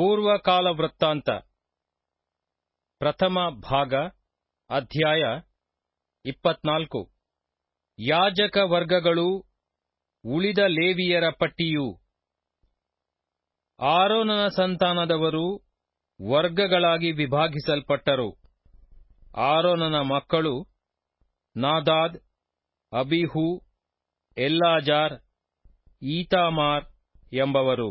ಪೂರ್ವಕಾಲ ವೃತ್ತಾಂತ ಪ್ರಥಮ ಭಾಗ ಅಧ್ಯಾಯ ಇಪ್ಪತ್ನಾಲ್ಕು ಯಾಜಕ ವರ್ಗಗಳು ಉಳಿದ ಲೇವಿಯರ ಪಟ್ಟಿಯು ಆರೋನನ ಸಂತಾನದವರು ವರ್ಗಗಳಾಗಿ ವಿಭಾಗಿಸಲ್ಪಟ್ಟರು ಆರೋನನ ಮಕ್ಕಳು ನಾದಾದ್ ಅಬಿಹು ಎಲ್ಲಾಜಾರ್ ಈತಾಮಾರ್ ಎಂಬವರು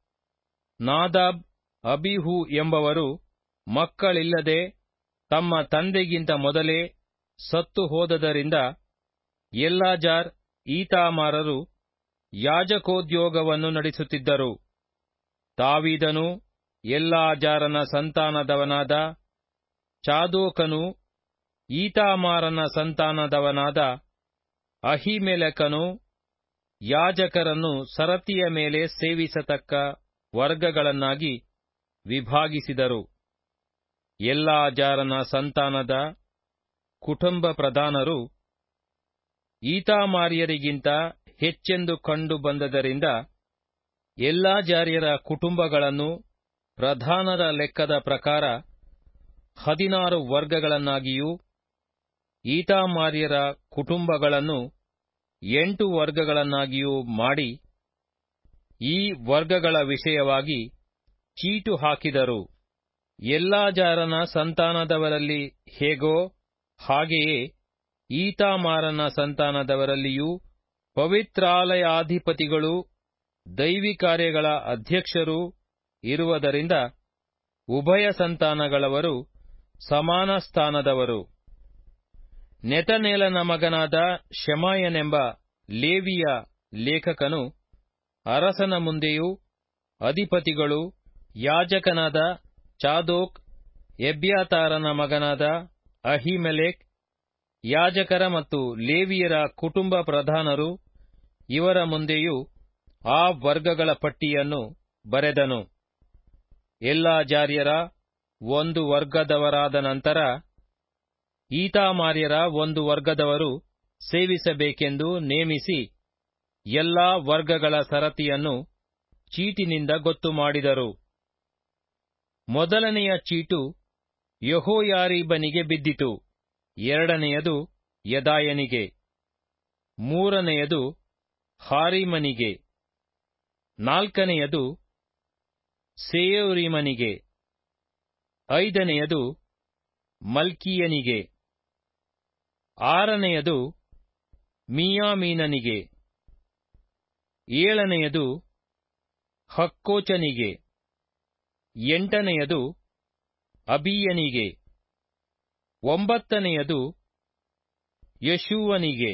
ನಾದಾಬ್ ಅಬಿಹು ಎಂಬವರು ಮಕ್ಕಳಿಲ್ಲದೆ ತಮ್ಮ ತಂದೆಗಿಂತ ಮೊದಲೇ ಸತ್ತು ಹೋದದರಿಂದ ಎಲ್ಲಾಜಾರ್ ಈತಾಮಾರರು ಯಾಜಕೋದ್ಯೋಗವನ್ನು ನಡೆಸುತ್ತಿದ್ದರು ದಾವೀದನು ಎಲ್ಲಾಜಾರನ ಸಂತಾನದವನಾದ ಚಾದೋಕನು ಈತಾಮಾರನ ಸಂತಾನದವನಾದ ಅಹಿಮೆಲೆಕನು ಯಾಜಕರನ್ನು ಸರತಿಯ ಮೇಲೆ ಸೇವಿಸತಕ್ಕ ವರ್ಗಗಳನ್ನಾಗಿ ವಿಭಾಗಿಸಿದರು ಎಲ್ಲಾಜಾರನ ಸಂತಾನದ ಕುಟುಂಬ ಪ್ರಧಾನರು ಈತಾಮಾರ್ಯರಿಗಿಂತ ಹೆಚ್ಚೆಂದು ಕಂಡು ಬಂದದರಿಂದ ಎಲ್ಲಾಜಾರ್ಯರ ಕುಟುಂಬಗಳನ್ನು ಪ್ರಧಾನರ ಲೆಕ್ಕದ ಪ್ರಕಾರ ಹದಿನಾರು ವರ್ಗಗಳನ್ನಾಗಿಯೂ ಈತಾಮಾರ್ಯರ ಕುಟುಂಬಗಳನ್ನು ಎಂಟು ವರ್ಗಗಳನ್ನಾಗಿಯೂ ಮಾಡಿ ಈ ವರ್ಗಗಳ ವಿಷಯವಾಗಿ ಚೀಟು ಹಾಕಿದರು ಎಲ್ಲಾಜಾರನ ಸಂತಾನದವರಲ್ಲಿ ಹೇಗೋ ಹಾಗೆಯೇ ಈತಾಮಾರನ ಸಂತಾನದವರಲ್ಲಿಯೂ ಪವಿತ್ರಾಲಯಾಧಿಪತಿಗಳು ದೈವಿಕಾರ್ಯಗಳ ಅಧ್ಯಕ್ಷರೂ ಇರುವುದರಿಂದ ಉಭಯ ಸಂತಾನಗಳವರು ಸಮಾನ ಸ್ಥಾನದವರು ನೆತನೇಲನ ಮಗನಾದ ಶಮಾಯನೆಂಬ ಲೇವಿಯ ಲೇಖಕನು ಅರಸನ ಮುಂದೆಯೂ ಅಧಿಪತಿಗಳು ಯಾಜಕನಾದ ಚಾದೋಕ್ ಎಬ್ಯಾತಾರನ ಮಗನಾದ ಅಹಿಮೆಲೆಕ್ ಯಾಜಕರ ಮತ್ತು ಲೇವಿಯರ ಕುಟುಂಬ ಪ್ರಧಾನರು ಇವರ ಮುಂದೆಯೂ ಆ ವರ್ಗಗಳ ಪಟ್ಟಿಯನ್ನು ಬರೆದನು ಎಲ್ಲಾಜಾರ್ಯರ ಒಂದು ವರ್ಗದವರಾದ ನಂತರ ಈತಾಮಾರ್ಯರ ಒಂದು ವರ್ಗದವರು ಸೇವಿಸಬೇಕೆಂದು ನೇಮಿಸಿ ಎಲ್ಲಾ ವರ್ಗಗಳ ಸರತಿಯನ್ನು ಚೀಟಿನಿಂದ ಗೊತ್ತು ಮಾಡಿದರು ಮೊದಲನೆಯ ಚೀಟು ಯಹೋಯಾರೀಬನಿಗೆ ಬಿದ್ದಿತು ಎರಡನೆಯದು ಯದಾಯನಿಗೆ ಮೂರನೆಯದು ಹಾರಿಮನಿಗೆ ನಾಲ್ಕನೆಯದು ಸೇಯೋರಿಮನಿಗೆ ಐದನೆಯದು ಮಲ್ಕೀಯನಿಗೆ ಆರನೆಯದು ಮಿಯಾಮೀನನಿಗೆ ಏಳನೆಯದು ಹಕ್ಕೋಚನಿಗೆ ಎಂಟನೆಯದು ಅಬೀಯನಿಗೆ ಒಂಬತ್ತನೆಯದು ಯಶೂವನಿಗೆ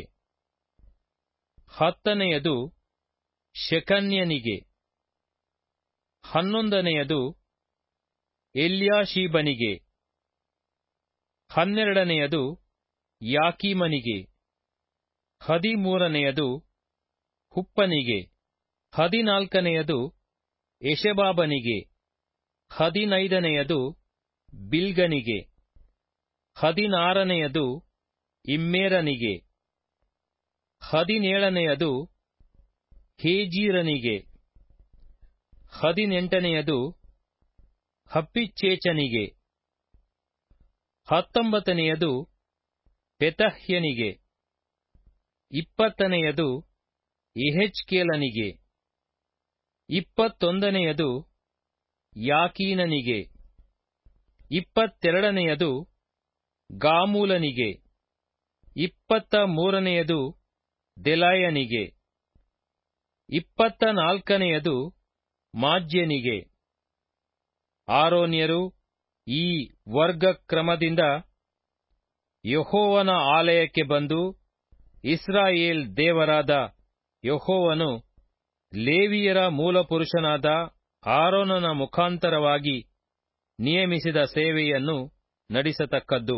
ಹತ್ತನೆಯದು ಶೆಕನ್ಯನಿಗೆ ಹನ್ನೊಂದನೆಯದು ಎಲ್ಯಾಶೀಬನಿಗೆ ಹನ್ನೆರಡನೆಯದು ಯಾಕೀಮನಿಗೆ ಹದಿಮೂರನೆಯದು ಹುಪ್ಪನಿಗೆ ಹದಿನಾಲ್ಕನೆಯದು ಯಶಬಾಬನಿಗೆ ಹದಿನೈದನೆಯದು ಬಿಲ್ಗನಿಗೆ ಹದಿನಾರನೆಯದು ಇಮ್ಮೇರನಿಗೆ ಹದಿನೇಳನೆಯದು ಹೇಜೀರನಿಗೆ ಹದಿನೆಂಟನೆಯದು ಹಪ್ಪಿಚ್ಚೇಚನಿಗೆ ಹತ್ತೊಂಬತ್ತನೆಯದು ಪೆತಹ್ಯನಿಗೆ ಇಪ್ಪತ್ತನೆಯದು ಎಹೆಚ್ಕೇಲನಿಗೆ ಇಪ್ಪತ್ತೊಂದನೆಯದು ಯಾಕೀನನಿಗೆ ಇಪ್ಪತ್ತೆರಡನೆಯದು ಗಾಮೂಲನಿಗೆ ಇಪ್ಪತ್ತ ಮೂರನೆಯದು ದೆಲಾಯನಿಗೆ ಇಪ್ಪತ್ತ ನಾಲ್ಕನೆಯದು ಮಾಜ್ಯನಿಗೆ ಆರೋನ್ಯರು ಈ ವರ್ಗ ಕ್ರಮದಿಂದ ಯಹೋವನ ಆಲಯಕ್ಕೆ ಬಂದು ಇಸ್ರಾಯೇಲ್ ದೇವರಾದ ಯಹೋವನು ಲೇವಿಯರ ಮೂಲಪುರುಷನಾದ ಆರೋನನ ಮುಖಾಂತರವಾಗಿ ನಿಯಮಿಸಿದ ಸೇವೆಯನ್ನು ನಡೆಸತಕ್ಕದ್ದು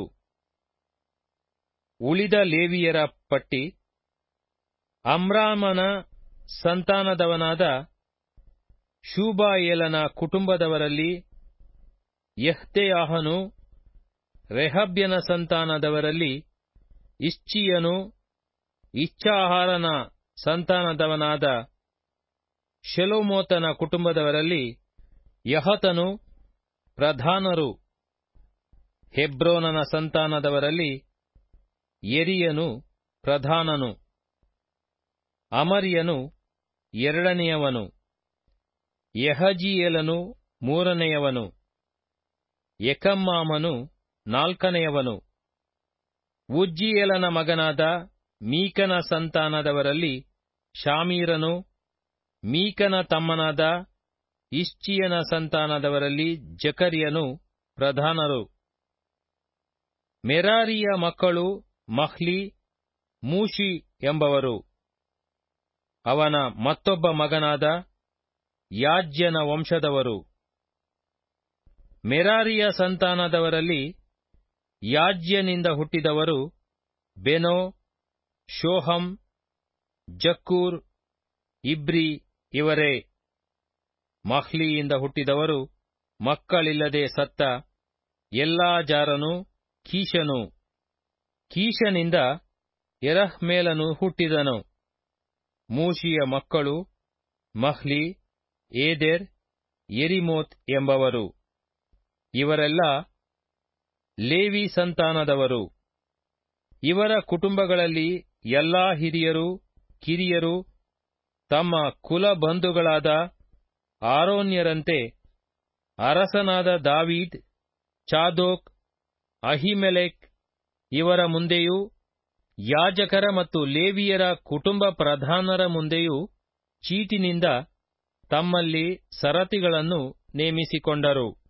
ಉಳಿದ ಲೇವಿಯರ ಪಟ್ಟಿ ಅಮ್ರಾಮನ ಸಂತಾನದವನಾದ ಶೂಬಾಯೇಲನ ಕುಟುಂಬದವರಲ್ಲಿ ಯಹ್ತೆಯಾಹನು ರೆಹಬ್ಯನ ಸಂತಾನದವರಲ್ಲಿ ಇಶ್ಚಿಯನು ಇಚ್ಛಾಹಾರನ ಸಂತಾನದವನಾದ ಶೆಲೋಮೋತನ ಕುಟುಂಬದವರಲ್ಲಿ ಯಹತನು ಪ್ರಧಾನರು ಹೆಬ್ರೋನನ ಸಂತಾನದವರಲ್ಲಿ ಎರಿಯನು ಪ್ರಧಾನನು ಅಮರ್ಯನು ಎರಡನೆಯವನು ಯಹಜಿಯೇಲನು ಮೂರನೆಯವನು ಎಕಮ್ಮಾಮನು ನಾಲ್ಕನೆಯವನು ಉಜ್ಜಿಯೇಲನ ಮಗನಾದ ಮೀಕನ ಸಂತಾನದವರಲ್ಲಿ ಶಾಮೀರನು ಮೀಕನ ತಮ್ಮನಾದ ಇಷ್ಚಿಯನ ಸಂತಾನದವರಲ್ಲಿ ಜಕರ್ಯನು ಪ್ರಧಾನರು ಮೆರಾರಿಯ ಮಕ್ಕಳು ಮಹ್ಲಿ ಮೂಷಿ ಎಂಬವರು ಅವನ ಮತ್ತೊಬ್ಬ ಮಗನಾದ ಯಾಜ್ಯನ ವಂಶದವರು ಮೆರಾರಿಯ ಸಂತಾನದವರಲ್ಲಿ ಯಾಜ್ಯನಿಂದ ಹುಟ್ಟಿದವರು ಬೆನೋ ಶೋಹಂ ಜಕ್ಕೂರ್ ಇಬ್ರಿ ಇವರೇ ಮಹ್ಲಿಯಿಂದ ಹುಟ್ಟಿದವರು ಮಕ್ಕಳಿಲ್ಲದೆ ಸತ್ತ ಎಲ್ಲಾಜಾರನು ಕೀಶನು ಕೀಶನಿಂದ ಎರಹ್ಮೇಲನು ಹುಟ್ಟಿದನು ಮೂಷಿಯ ಮಕ್ಕಳು ಮಹ್ಲಿ ಏದೆರ್ ಎರಿಮೋತ್ ಎಂಬವರು ಇವರೆಲ್ಲ ಲೇವಿ ಸಂತಾನದವರು ಇವರ ಕುಟುಂಬಗಳಲ್ಲಿ ಎಲ್ಲಾ ಹಿರಿಯರು ಕಿರಿಯರು ತಮ್ಮ ಕುಲಬಂಧುಗಳಾದ ಆರೋನ್ಯರಂತೆ ಅರಸನಾದ ದಾವೀದ್ ಚಾದೋಕ್ ಅಹಿಮೆಲೆಕ್ ಇವರ ಮುಂದೆಯೂ ಯಾಜಕರ ಮತ್ತು ಲೇವಿಯರ ಕುಟುಂಬ ಪ್ರಧಾನರ ಮುಂದೆಯೂ ಚೀಟಿನಿಂದ ತಮ್ಮಲ್ಲಿ ಸರತಿಗಳನ್ನು ನೇಮಿಸಿಕೊಂಡರು